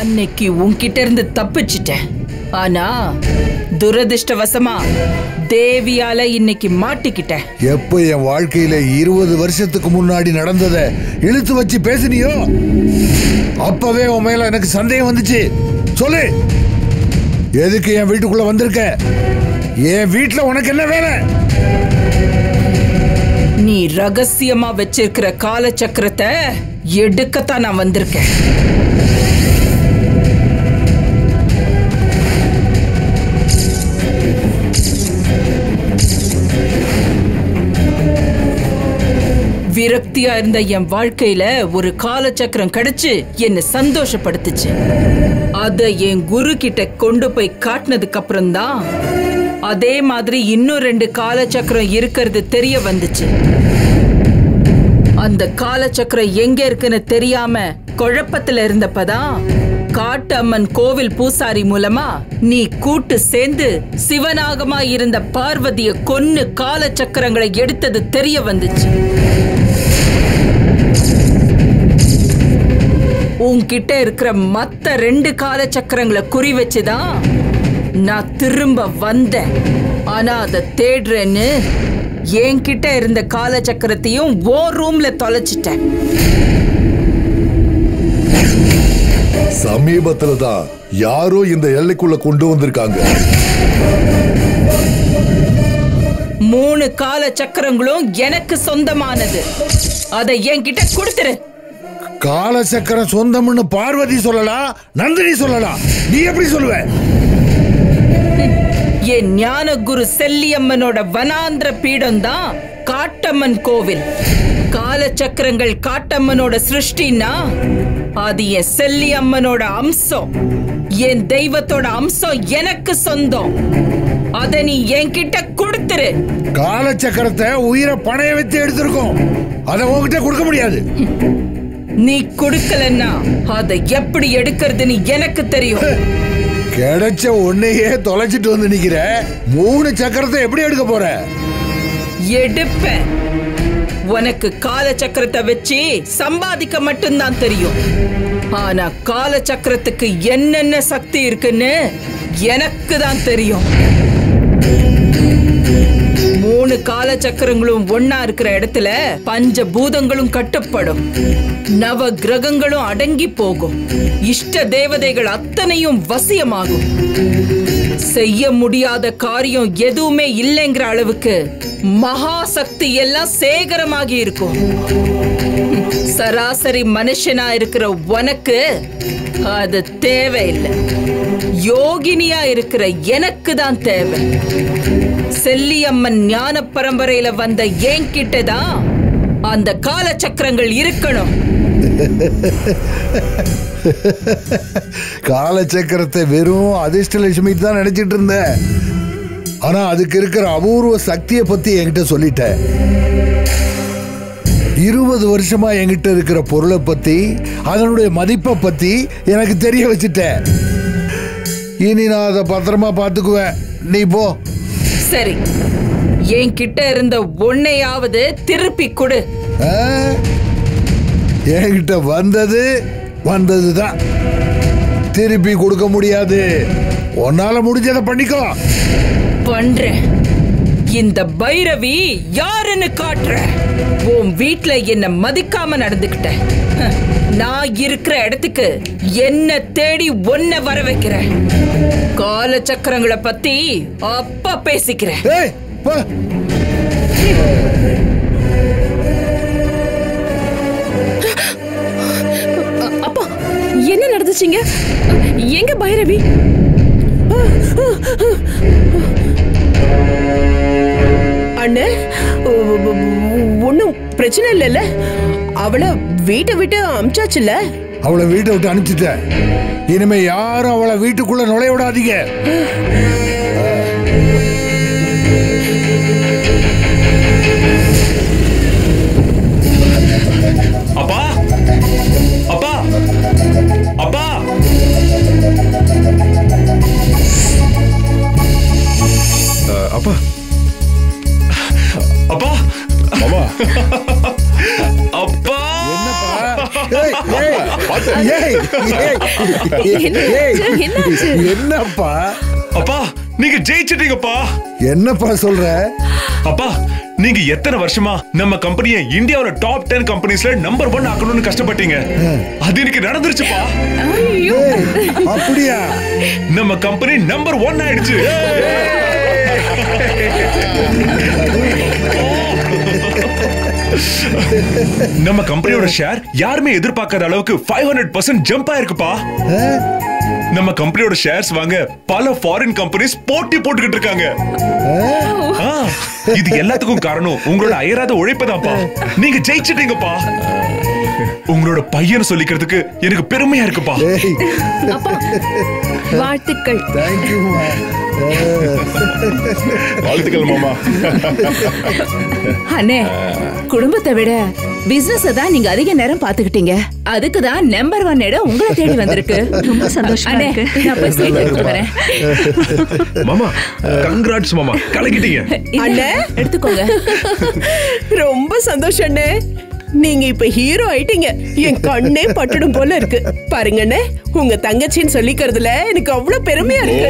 அன்னைக்கு உன்கிட்ட இருந்து தப்பிச்சிட்டேன் ஆனா துரதிர்ஷ்டவசமா தேவியால இன்னைக்கு மாட்டிக்கிட்டேன் எப்ப என் வாழ்க்கையில இருபது வருஷத்துக்கு முன்னாடி நடந்தத இழுத்து வச்சு பேசுனியோ அப்பவே உன் மேல எனக்கு சந்தேகம் வந்துச்சு சொல்லு எதுக்கு என் வீட்டுக்குள்ள வந்திருக்க என் வீட்டுல உனக்கு என்ன வேலை நீ ரகசியமா வச்சிருக்கிற காலச்சக்கரத்தை எடுக்கத்தான் நான் வந்திருக்கேன் விரக்தியா இருந்த என் வாழ்க்கையில ஒரு காலச்சக்கரம் கிடைச்சு என்ன சந்தோஷப்படுத்துச்சு அத என் குரு கிட்ட கொண்டு போய் காட்டினதுக்கு அப்புறம் தான் அதே மாதிரி இன்னும் ரெண்டு காலச்சக்கரம் இருக்கிறது தெரிய வந்துச்சு அந்த காலச்சக்கரம் எங்க இருக்குன்னு தெரியாம குழப்பத்துல இருந்தப்பதான் காட்டு அம்மன் கோவில் பூசாரி மூலமா நீ கூட்டு சேர்ந்து சிவனாகமா இருந்த பார்வதிய கொன்னு காலச்சக்கரங்களை எடுத்தது தெரிய வந்துச்சு உன்கிட்ட இருக்கிற மத்த ரெண்டு காலச்சக்கரங்களை குறி வச்சுதான் நான் திரும்ப வந்தேன் ஆனா அதை தேடுறேன்னு என்கிட்ட இருந்த காலச்சக்கரத்தையும் ஓ ரூம்ல தொலைச்சிட்டேன் சமீபத்துல தான் யாரோ இந்த எல்லைக்குள்ள கொண்டு வந்திருக்காங்க மூணு கால சக்கரங்களும் எனக்கு சொந்தமானது அதை என்கிட்ட கொடுத்துரு காலசக்கரம் சொந்தம்னு பார்வதி சொல்லலாம் நந்தினி சொல்லலாம் நீ எப்படி சொல்லுவ என் ஞான குரு செல்லியம்மனோட வனாந்திர பீடம் தான் காட்டம்மன் கோவில் காலச்சக்கரங்கள் காட்டம்மனோட சிருஷ்டினா அது என் செல்லியம்மனோட அம்சம் என் தெய்வத்தோட அம்சம் எனக்கு சொந்தம் அத நீ என்கிட்ட கொடுத்துரு காலச்சக்கரத்தை உயிரை பணைய வச்சு எடுத்திருக்கோம் அதை உன்கிட்ட கொடுக்க முடியாது நீ கொடுக்கலன்னா அதை எப்படி எடுக்கிறதுன்னு எனக்கு தெரியும் கிடைச்ச ஒன்னையே தொலைச்சிட்டு வந்து நிக்கிற மூணு சக்கரத்தை எப்படி எடுக்க போற எடுப்பேன் உனக்கு கால சக்கரத்தை வச்சு சம்பாதிக்க மட்டும்தான் தெரியும் ஆனா கால சக்கரத்துக்கு என்னென்ன சக்தி இருக்குன்னு எனக்கு தான் தெரியும் மூணு கால சக்கரங்களும் ஒன்னா இருக்கிற இடத்துல பஞ்ச பூதங்களும் கட்டுப்படும் நவ கிரகங்களும் அடங்கி போகும் இஷ்ட தேவதைகள் அத்தனையும் வசியமாகும் செய்ய முடியாத காரியம் எதுவுமே இல்லைங்கிற அளவுக்கு மகா சக்தி எல்லாம் சேகரமாகி இருக்கும் சராசரி மனுஷனா இருக்கிற உனக்கு அது தேவையில்லை யோகினியா இருக்கிற எனக்கு தான் தேவை செல்லியம்மன் ஞான பரம்பரையில வந்த என்கிட்ட தான் அந்த காலச்சக்கரங்கள் இருக்கணும் காலச்சக்கரத்தை வெறும் அதிர்ஷ்டலட்சுமி தான் நினைச்சிட்டு இருந்தேன் ஆனா அதுக்கு இருக்கிற அபூர்வ சக்தியை பத்தி என்கிட்ட சொல்லிட்ட இருபது வருஷமா என்கிட்ட இருக்கிற பொருளை பத்தி அதனுடைய மதிப்பை பத்தி எனக்கு தெரிய வச்சுட்ட இனி நான் அதை பத்திரமா பார்த்துக்குவேன் நீ போ சரி என்கிட்ட இருந்த ஒன்னையாவது திருப்பி கொடு ஆ? என்கிட்ட வந்தது வந்தது தான் திருப்பி கொடுக்க முடியாது உன்னால முடிஞ்சதை பண்ணிக்கோ பண்றேன் இந்த பைரவி யாருன்னு காட்டுறேன் உன் வீட்ல என்ன மதிக்காம நடந்துக்கிட்ட ஹ, நான் இருக்கிற இடத்துக்கு என்ன தேடி ஒன்ன வர வைக்கிறேன் கால சக்கரங்களை பத்தி அப்பா பேசிக்கிறேன் ஏய் போ அப்பா என்ன நடந்துச்சுங்க எங்க பைரவி அண்ணே ஒன்னும் பிரச்சனை இல்லைல்ல அவளை வீட்டை விட்டு அமிச்சாச்சுல்ல அவளை வீட்டை விட்டு அனுப்பிச்சிட்டேன் இனிமே யாரும் அவளை வீட்டுக்குள்ள நுழைய விடாதீங்க அப்பா அப்பா அப்பா அப்பா அப்பா மாமா அப்பா என்னப்பா ஏய், ஏய், ஏய், ஏய், ஏய், என்னாச்சு? என்னப்பா அப்பா நீங்க ஜெயிச்சிட்டீங்கப்பா என்னப்பா சொல்ற அப்பா நீங்க எத்தனை வருஷமா நம்ம கம்பெனியை இந்தியாவோட டாப் டென் கம்பெனிஸ்ல நம்பர் ஒன் ஆக்கணும்னு கஷ்டப்பட்டீங்க அது இன்னைக்கு நடந்துருச்சுப்பா ஐயோ ஏய், அப்படியா நம்ம கம்பெனி நம்பர் ஒன் ஆயிடுச்சு நம்ம கம்பெனியோட ஷேர் யாருமே எதிர்பார்க்காத அளவுக்கு ஃபைவ் ஹண்ட்ரட் பர்சன்ட் ஜம்ப் ஆயிருக்குப்பா நம்ம கம்பெனியோட ஷேர்ஸ் வாங்க பல ஃபாரின் கம்பெனிஸ் போட்டி போட்டுக்கிட்டு இருக்காங்க ஆ, இது எல்லாத்துக்கும் காரணம் உங்களோட அயராத உழைப்புதான்ப்பா நீங்க ஜெயிச்சிட்டீங்கப்பா உங்களோட பையன் சொல்லிக்கிறதுக்கு எனக்கு பெருமையா இருக்குப்பா ஏய் வாழ்த்துக்கள் தேங்க்யூமா வாழ்த்துக்கள் மாமா அண்ணே குடும்பத்தை விட பிசினஸ் தான் நீங்க அதிக நேரம் பாத்துக்கிட்டீங்க அதுக்கு தான் நம்பர் ஒன் இடம் உங்களை தேடி வந்திருக்கு ரொம்ப சந்தோஷமா அண்ணே, இருக்கு நான் போய் ஸ்வீட் எடுத்து வரேன் மாமா கங்க்ராட்ஸ் மாமா கலக்கிட்டீங்க அண்ணே எடுத்துக்கோங்க ரொம்ப சந்தோஷம் அண்ணே நீங்க இப்ப ஹீரோ ஆயிட்டீங்க என் கண்ணே பட்டுடும் போல இருக்கு பாருங்க அண்ணே உங்க தங்கச்சின்னு சொல்லிக்கிறதுல எனக்கு அவ்வளவு பெருமையா இருக்கு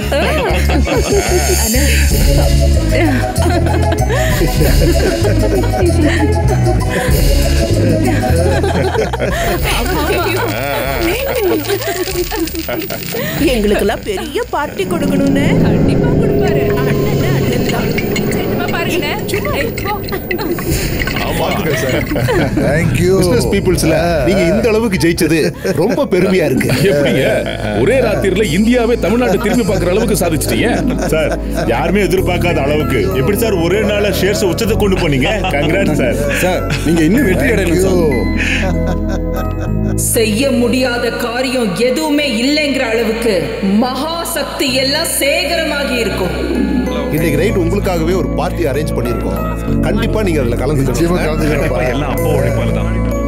எங்களுக்கு எல்லாம் பெரிய பார்ட்டி கொடுக்கணும்னு கண்டிப்பா கொடுப்பாரு அண்ணன் அண்ணன் தான் சும்மா பாருங்க ஏய், போ. வாழ்த்துக்கள் சார் தேங்க்யூ பிசினஸ் பீப்புள்ஸ்ல நீங்க இந்த அளவுக்கு ஜெயிச்சது ரொம்ப பெருமையா இருக்கு எப்படிங்க ஒரே ராத்திரில இந்தியாவே தமிழ்நாட்டை திரும்பி பார்க்குற அளவுக்கு சாதிச்சிட்டீங்க சார் யாருமே எதிர்பார்க்காத அளவுக்கு எப்படி சார் ஒரே நாள்ல ஷேர்ஸ் உச்சத்தை கொண்டு போனீங்க கங்க்ராட் சார் சார் நீங்க இன்னும் வெற்றி அடையணும் சார் செய்ய முடியாத காரியம் எதுவுமே இல்லைங்கிற அளவுக்கு மகா சக்தி எல்லாம் சேகரமாகி இருக்கும் இன்னைக்கு நைட் உங்களுக்காகவே ஒரு பார்ட்டி அரேஞ்ச் பண்ணிருக்கோம் கண்டிப்பா நீங்க அதுல நிச்சயமா கலந்துக்கணும் கலந்துக்கிறப்பா எல்லாம் அப்பா உழைப்பால தான்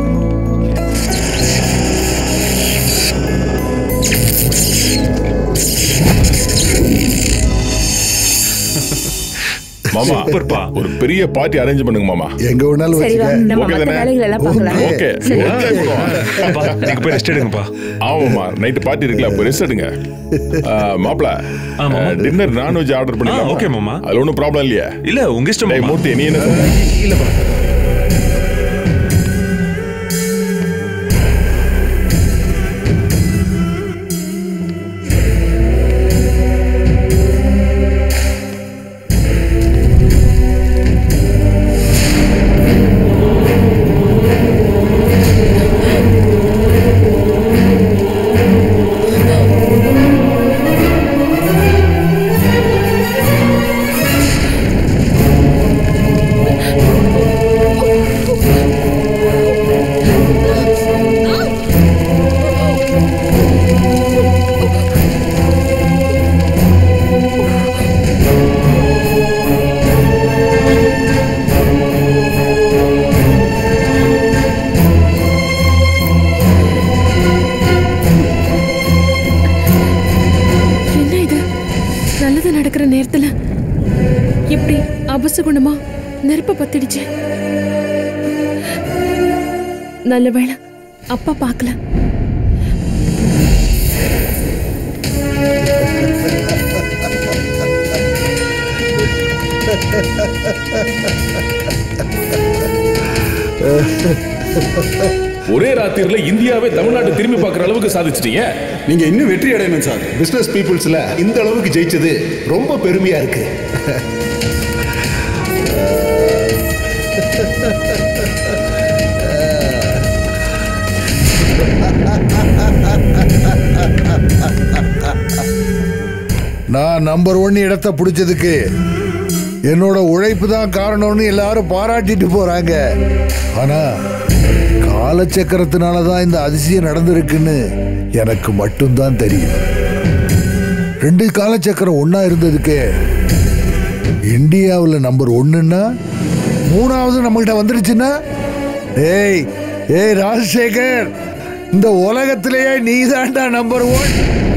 மாமா சூப்பர்ப்பா. ஒரு பெரிய பார்ட்டி அரேஞ்ச் பண்ணுங்க மாமா எங்க வேணாலும் சரி வா வச்சுக்க நம்ம ஓகே மத்த தானே? வேலைகள் எல்லாம் பார்க்கலாம் ஓகே சரி. அப்பா நீங்க போய் ரெஸ்ட் எடுங்கப்பா ஆமாமா நைட்டு பார்ட்டி இருக்குல்ல அப்போ ரெஸ்ட் எடுங்க மாப்பிள ஆ, மாமா. டின்னர் நான்வெஜ் ஆர்டர் பண்ணிக்கலாம் ஆ, okay, மாமா. அதுல ஒன்றும் ப்ராப்ளம் இல்லையா இல்ல உங்க இஷ்டம் டேய் மாமா. மூர்த்தி நீ என்ன சொல்ற? இல்லப்பா என்ன இது நல்லது நடக்கிற நேரத்துல எப்படி அபசகுணமா நெருப்ப பத்திடுச்சு நல்ல வேளை அப்பா பார்க்கல ஒரே ராத்திரில இந்தியாவே தமிழ்நாட்டை திரும்பி பார்க்குற அளவுக்கு சாதிச்சிட்டீங்க நீங்க இன்னும் வெற்றி அடையணும் சார் பிசினஸ் பீப்புள்ஸ்ல இந்த அளவுக்கு ஜெயிச்சது ரொம்ப பெருமையா இருக்கு நான் நம்பர் ஒன் இடத்தை பிடிச்சதுக்கு என்னோட உழைப்பு தான் காரணம்னு எல்லாரும் பாராட்டிட்டு போறாங்க ஆனா காலச்சக்கரத்தினால தான் இந்த அதிசயம் நடந்திருக்குன்னு எனக்கு மட்டும்தான் தெரியும் ரெண்டு காலச்சக்கரம் ஒண்ணா இருந்ததுக்கு இந்தியாவில் நம்பர் ஒன்னுன்னா மூணாவது நம்மகிட்ட வந்துருச்சுன்னா ஏய் ஏய் ராஜசேகர் இந்த உலகத்திலேயே நீதான்டா நம்பர் ஒன்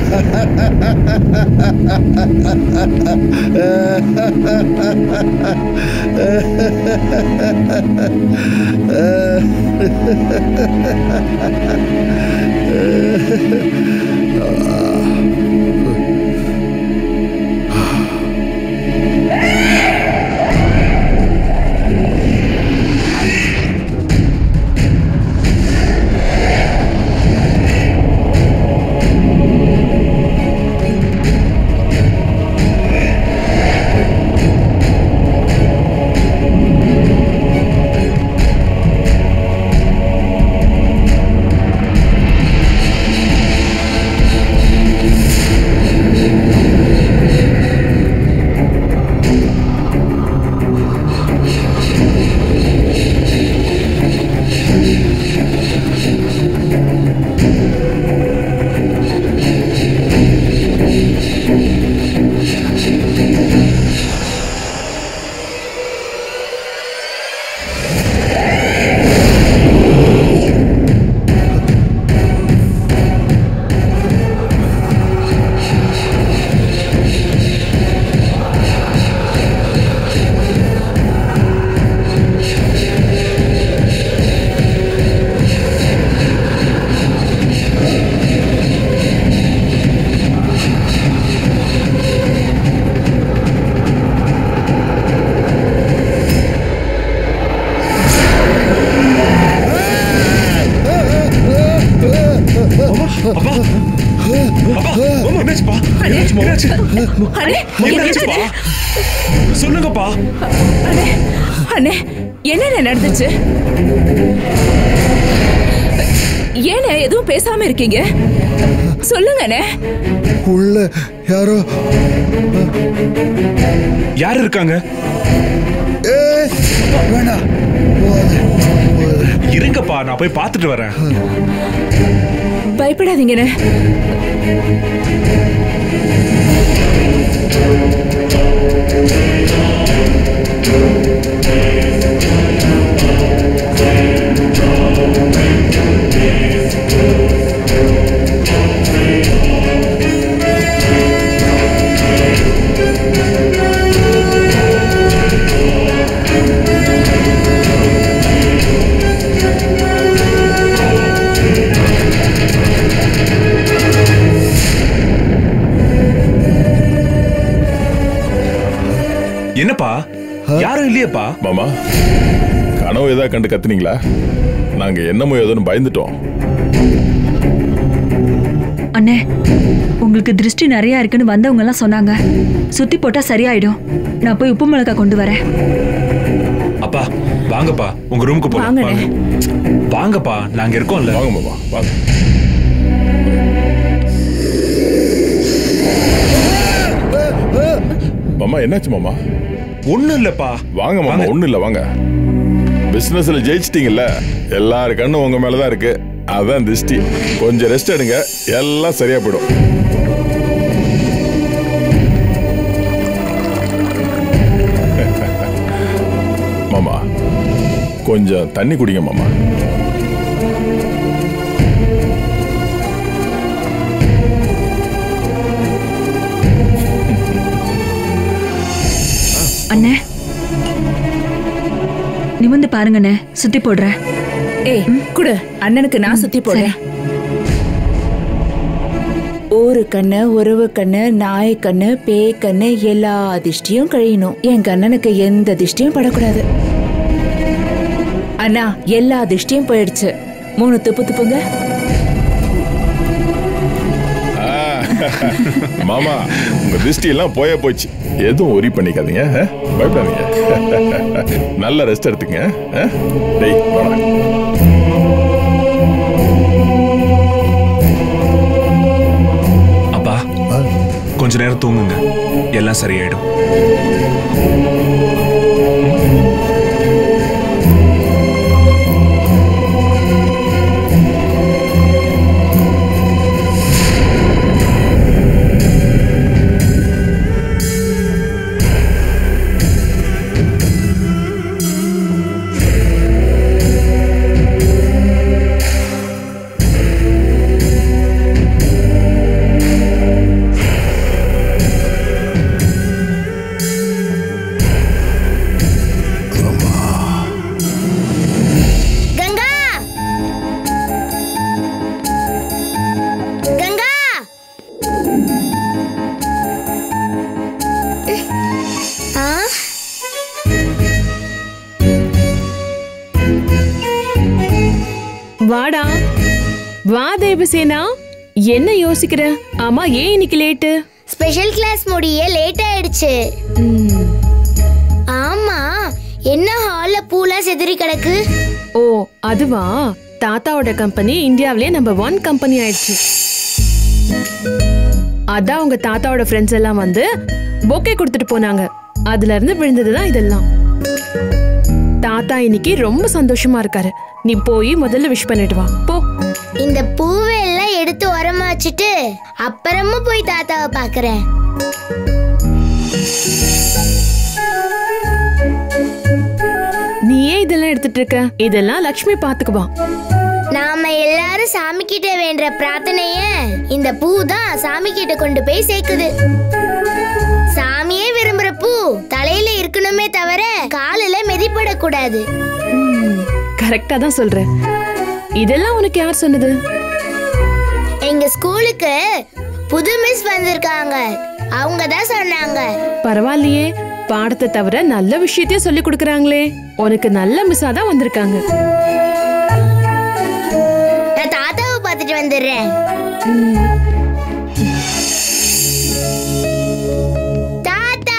அப்பா அப்பா என்னாச்சுப்பா என்னாச்சுமா என்னாச்சு அண்ணே என்னாச்சுப்பா சொல்லுங்கப்பா அண்ணே அண்ணே என்னென்ன நடந்துச்சு ஏண்ணே எதுவும் பேசாம இருக்கீங்க சொல்லுங்க அண்ணே உள்ள யாரோ யார் இருக்காங்க ஏய், வேணாம் போகாத, போகாத. இருங்கப்பா நான் போய் பார்த்துட்டு வரேன் பயப்படாதீங்கண்ணே என்னப்பா யாரும் இல்லையேப்பா மாமா கனவு ஏதாவது கண்டு கத்துனீங்களா நாங்க என்னமோ ஏதோன்னு பயந்துட்டோம் அண்ணே உங்களுக்கு திருஷ்டி நிறைய இருக்குன்னு வந்தவங்க எல்லாம் சொன்னாங்க சுத்தி போட்டா சரியாயிடும் நான் போய் உப்பு மிளகாய் கொண்டு வரேன் அப்பா வாங்கப்பா உங்க ரூமுக்கு போலாம் வாங்கண்ணே. வாங்க. வாங்கப்பா நாங்க இருக்கோம்ல வாங்க மாமா வாங்க மாமா என்னாச்சு மாமா ஒண்ணும் இல்லப்பா வாங்க மாமா ஒண்ணும் இல்ல வாங்க பிசினஸ்ல ஜெயிச்சிட்டீங்கல்ல எல்லாரு கண்ணும் உங்க மேலதான் இருக்கு அதான் திருஷ்டி கொஞ்சம் ரெஸ்ட் எடுங்க எல்லாம் சரியா போயிடும் மாமா கொஞ்சம் தண்ணி குடிங்க மாமா அண்ணே நிமிந்து பாருங்கண்ணே சுத்தி போடுறேன் ஏய் குடு அண்ணனுக்கு நான் சுத்தி போடுறேன் ஒரு கண்ணு உறவு கண்ணு நாய் கண்ணு பேய் கண்ணு எல்லா திஷ்டியும் கழியணும் என் கண்ணனுக்கு எந்த திஷ்டியும் படக்கூடாது அண்ணா எல்லா திஷ்டியும் போயிடுச்சு மூணு துப்பு துப்புங்க ஆ, மாமா உங்க திருஷ்டி எல்லாம் போயே போச்சு எதுவும் ஒரி பண்ணிக்காதீங்க ஆ? பயப்படாதீங்க நல்ல ரெஸ்ட் எடுத்துங்க ஆ? டேய் வாடா. அப்பா கொஞ்ச நேரம் தூங்குங்க எல்லாம் சரியாயிடும் தேவசேனா என்ன யோசிக்கிற ஆமா ஏன் இன்னைக்கு லேட்டு ஸ்பெஷல் கிளாஸ் முடிய லேட் ஆயிடுச்சு ஆமா என்ன ஹால்ல பூலாம் செதறி கிடக்கு ஓ அதுவா தாத்தாவோட கம்பெனி இந்தியாவிலே நம்பர் ஒன் கம்பெனி ஆயிடுச்சு அதான் உங்க தாத்தாவோட ஃப்ரெண்ட்ஸ் எல்லாம் வந்து பொக்கே கொடுத்துட்டு போனாங்க அதுல இருந்து விழுந்ததுதான் இதெல்லாம் தாத்தா இன்னைக்கு ரொம்ப சந்தோஷமா இருக்காரு நீ போய் முதல்ல விஷ் பண்ணிட்டு வா போ இந்த பூவை எல்லாம் எடுத்து உரமா வச்சுட்டு அப்புறமா போய் தாத்தாவை பாக்குறேன் நீ ஏன் இதெல்லாம் எடுத்துட்டு இருக்க இதெல்லாம் லக்ஷ்மி பாத்துக்குவா நாம எல்லாரும் சாமி கிட்ட வேண்ட பிரார்த்தனைய இந்த பூ தான் சாமி கிட்ட கொண்டு போய் சேர்க்குது சாமியே விரும்புற பூ தலையில இருக்கணுமே தவிர காலில மிதிப்படக்கூடாது கரெக்டா தான் சொல்ற இதெல்லாம் உனக்கு யார் சொன்னது எங்க ஸ்கூலுக்கு புது மிஸ் வந்திருக்காங்க அவங்க தான் சொன்னாங்க பரவாயில்லையே பாடத்தை தவிர நல்ல விஷயத்தையும் சொல்லி கொடுக்கறாங்களே உனக்கு நல்ல மிஸ்ஸா தான் வந்திருக்காங்க நான் தாத்தாவை பார்த்துட்டு வந்துடுறேன் தாத்தா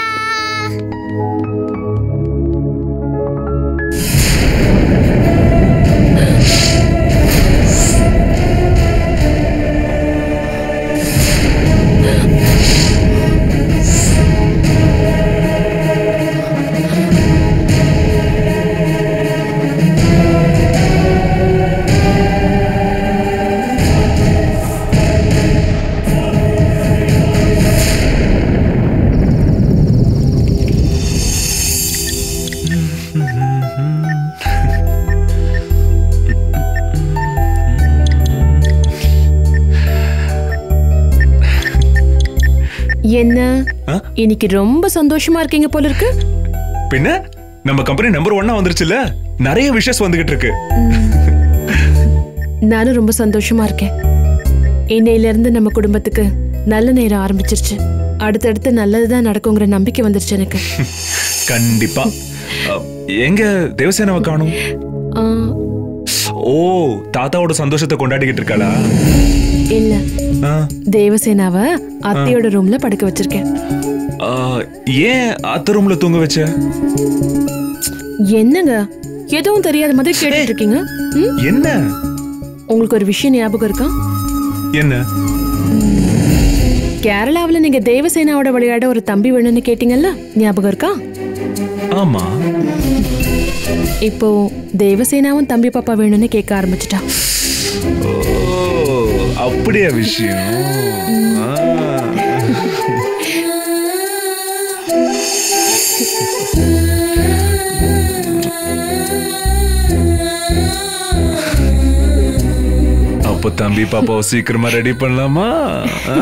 என்ன ஆ? இன்னைக்கு ரொம்ப சந்தோஷமா இருக்கீங்க போல இருக்கு பின்ன நம்ம கம்பெனி நம்பர் ஒன்னா வந்துருச்சுல்ல நிறைய விஷஸ் வந்துகிட்டு இருக்கு நானும் ரொம்ப சந்தோஷமா இருக்கேன் இன்னையில இருந்து நம்ம குடும்பத்துக்கு நல்ல நேரம் ஆரம்பிச்சிருச்சு அடுத்தடுத்து நல்லதுதான் நடக்குங்கிற நம்பிக்கை வந்துருச்சு எனக்கு கண்டிப்பா அ, எங்க தேவசேனாவை காணும் ஆ, ஓ தாத்தாவோட சந்தோஷத்தை கொண்டாடிக்கிட்டு இருக்காளா இல்ல ஆ, தேவசேனாவ அத்தையோட ரூம்ல படுக்க வச்சிருக்கேன் ஆ, ஏன் அத்த ரூம்ல தூங்க வச்ச என்னங்க எதுவும் தெரியாத மாதிரி கேட்டுட்டு இருக்கீங்க ம்? என்ன உங்களுக்கு ஒரு விஷயம் ஞாபகம் இருக்கா என்ன கேரளாவுல நீங்க தேவசேனாவோட விளையாட ஒரு தம்பி வேணும்னு கேட்டீங்கல்ல ஞாபகம் இருக்கா ஆமா இப்போ தேவசேனாவும் தம்பி பாப்பா வேணும்னு கேட்க ஆரம்பிச்சிட்டா ஓ அப்படியா விஷயம் ஆ. அப்போ தம்பி பாப்பாவை சீக்கிரமா ரெடி பண்ணலாமா ஆ?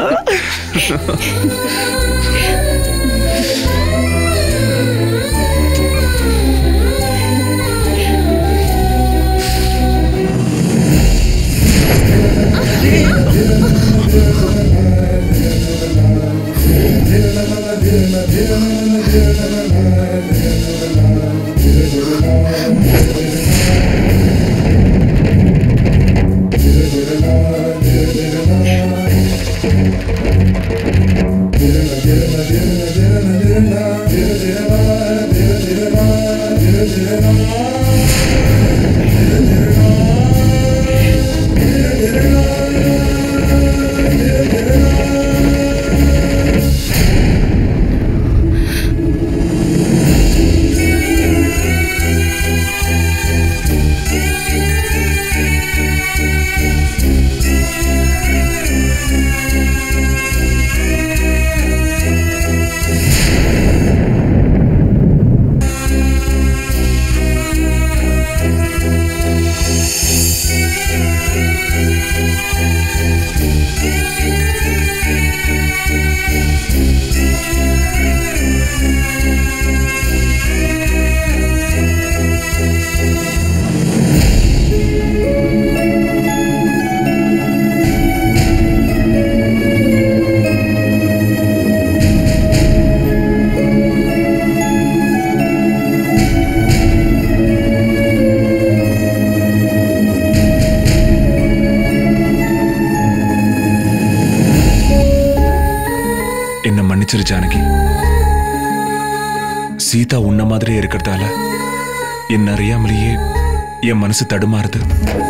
சீதா உன்ன மாதிரியே இருக்கிறதால என்ன அறியாமலேயே என் மனசு தடுமாறுது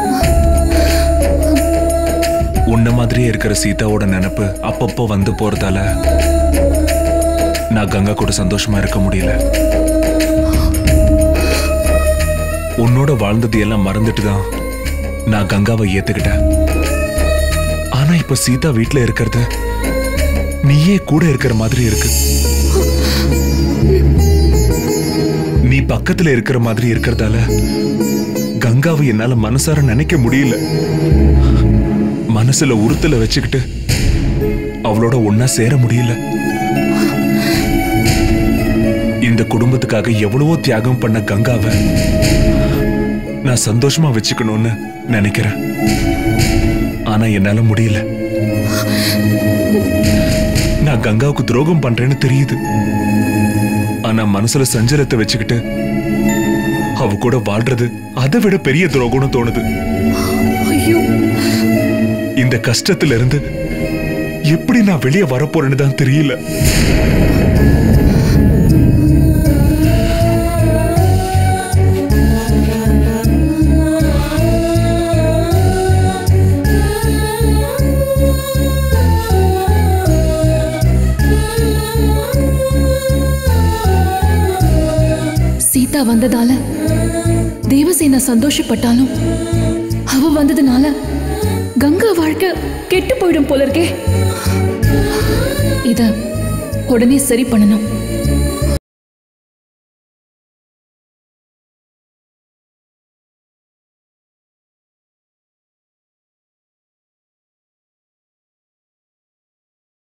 உன்ன மாதிரியே இருக்கிற சீதாவோட நினைப்பு அப்பப்போ வந்து போறதால நான் கங்கா கூட சந்தோஷமா இருக்க முடியல உன்னோட வாழ்ந்தது எல்லாம் மறந்துட்டு தான் நான் கங்காவை ஏத்துக்கிட்டேன் ஆனா இப்ப சீதா வீட்ல இருக்கிறது நீயே கூட இருக்கிற மாதிரி இருக்கு நீ பக்கத்துல இருக்கிற மாதிரி இருக்கிறதால கங்காவை என்னால மனசார நினைக்க முடியல மனசுல உறுத்தல வச்சுக்கிட்டு அவளோட ஒன்னா சேர முடியல இந்த குடும்பத்துக்காக எவ்வளவோ தியாகம் பண்ண கங்காவை நான் சந்தோஷமா வச்சுக்கணும்னு நினைக்கிறேன் ஆனா என்னால முடியல நான் கங்காவுக்கு துரோகம் பண்றேன்னு தெரியுது ஆனா மனசுல சஞ்சலத்தை வச்சுக்கிட்டு அவ கூட வாழ்றது அதை விட பெரிய துரோகம்னு தோணுது இந்த கஷ்டத்துல இருந்து எப்படி நான் வெளியே வரப்போறேன்னு தான் தெரியல சீதா வந்ததால தேவசேனா சந்தோஷப்பட்டாலும் அவ வந்ததுனால கங்கா வாழ்க்கை கெட்டு போயிடும் போல இருக்கே இத உடனே சரி பண்ணணும்